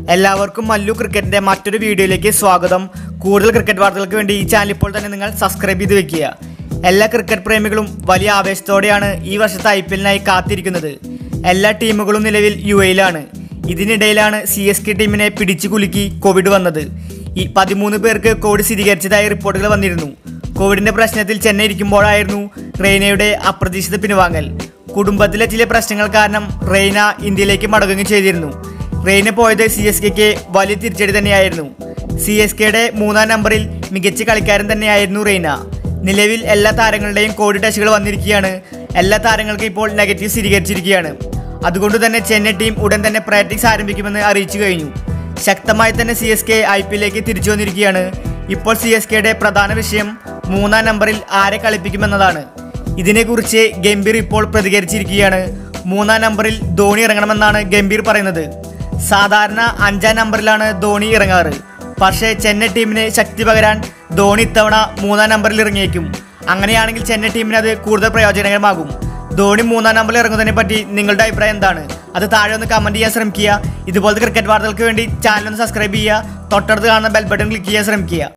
എല്ലാവർക്കും മല്ലു ക്രിക്കറ്റിന്റെ മറ്റൊരു വീഡിയോയിലേക്ക് സ്വാഗതം കൂടുതൽ ക്രിക്കറ്റ് വാർത്തകൾക്ക് വേണ്ടി ഈ ചാനൽ ഇപ്പോൾ തന്നെ നിങ്ങൾ സബ്സ്ക്രൈബ് ചെയ്ത് വെക്കുക എല്ലാ ക്രിക്കറ്റ് പ്രേമികളും വലിയ ആവേശത്തോടെയാണ് ഈ വർഷത്തെ ഐ പി എല്ലിനായി കാത്തിരിക്കുന്നത് എല്ലാ ടീമുകളും നിലവിൽ യു എയിലാണ് ഇതിനിടയിലാണ് സി എസ് കെ ടീമിനെ പിടിച്ചു കുലുക്കി കോവിഡ് വന്നത് ഈ പതിമൂന്ന് പേർക്ക് കോവിഡ് സ്ഥിരീകരിച്ചതായി റിപ്പോർട്ടുകൾ വന്നിരുന്നു കോവിഡിന്റെ പ്രശ്നത്തിൽ ചെന്നൈ ഇരിക്കുമ്പോഴായിരുന്നു റെയ്നയുടെ അപ്രതീക്ഷിത പിൻവാങ്ങൽ കുടുംബത്തിലെ ചില പ്രശ്നങ്ങൾ കാരണം റെയ്ന ഇന്ത്യയിലേക്ക് മടങ്ങുകയും ചെയ്തിരുന്നു റെയ്ന പോയത് സി എസ് കെക്ക് വലിയ തിരിച്ചടി തന്നെയായിരുന്നു സി എസ് കെയുടെ മൂന്നാം നമ്പറിൽ മികച്ച കളിക്കാരൻ തന്നെയായിരുന്നു റെയ്ന നിലവിൽ എല്ലാ താരങ്ങളുടെയും കോവിഡ് ടെസ്റ്റുകൾ വന്നിരിക്കുകയാണ് എല്ലാ താരങ്ങൾക്കും ഇപ്പോൾ നെഗറ്റീവ് സ്ഥിരീകരിച്ചിരിക്കുകയാണ് അതുകൊണ്ട് തന്നെ ചെന്നൈ ടീം ഉടൻ തന്നെ പ്രാക്ടീസ് ആരംഭിക്കുമെന്ന് അറിയിച്ചു കഴിഞ്ഞു ശക്തമായി തന്നെ C S K I P എല്ലിലേക്ക് തിരിച്ചു വന്നിരിക്കുകയാണ് ഇപ്പോൾ സി എസ് കെയുടെ പ്രധാന വിഷയം മൂന്നാം നമ്പറിൽ ആരെ കളിപ്പിക്കുമെന്നതാണ് ഇതിനെക്കുറിച്ച് ഗംഭീർ ഇപ്പോൾ പ്രതികരിച്ചിരിക്കുകയാണ് മൂന്നാം നമ്പറിൽ ധോണി ഇറങ്ങണമെന്നാണ് ഗംഭീർ പറയുന്നത് സാധാരണ അഞ്ചാം നമ്പറിലാണ് ധോണി ഇറങ്ങാറ് പക്ഷേ ചെന്നൈ ടീമിന് ശക്തി പകരാൻ ധോണി ഇത്തവണ മൂന്നാം നമ്പറിൽ ഇറങ്ങിയേക്കും അങ്ങനെയാണെങ്കിൽ ചെന്നൈ ടീമിന് അത് കൂടുതൽ പ്രയോജനകരമാകും ധോണി മൂന്നാം നമ്പറിൽ ഇറങ്ങുന്നതിനെ പറ്റി നിങ്ങളുടെ അഭിപ്രായം എന്താണ് അത് താഴെ ഒന്ന് കമന്റ് ചെയ്യാൻ ശ്രമിക്കുക ഇതുപോലത്തെ ക്രിക്കറ്റ് വാർത്തകൾക്ക് വേണ്ടി ചാനൽ ഒന്ന് സബ്സ്ക്രൈബ് ചെയ്യുക തൊട്ടടുത്ത് കാണുന്ന ബെൽ ബട്ടൺ ക്ലിക്ക് ചെയ്യാൻ ശ്രമിക്കുക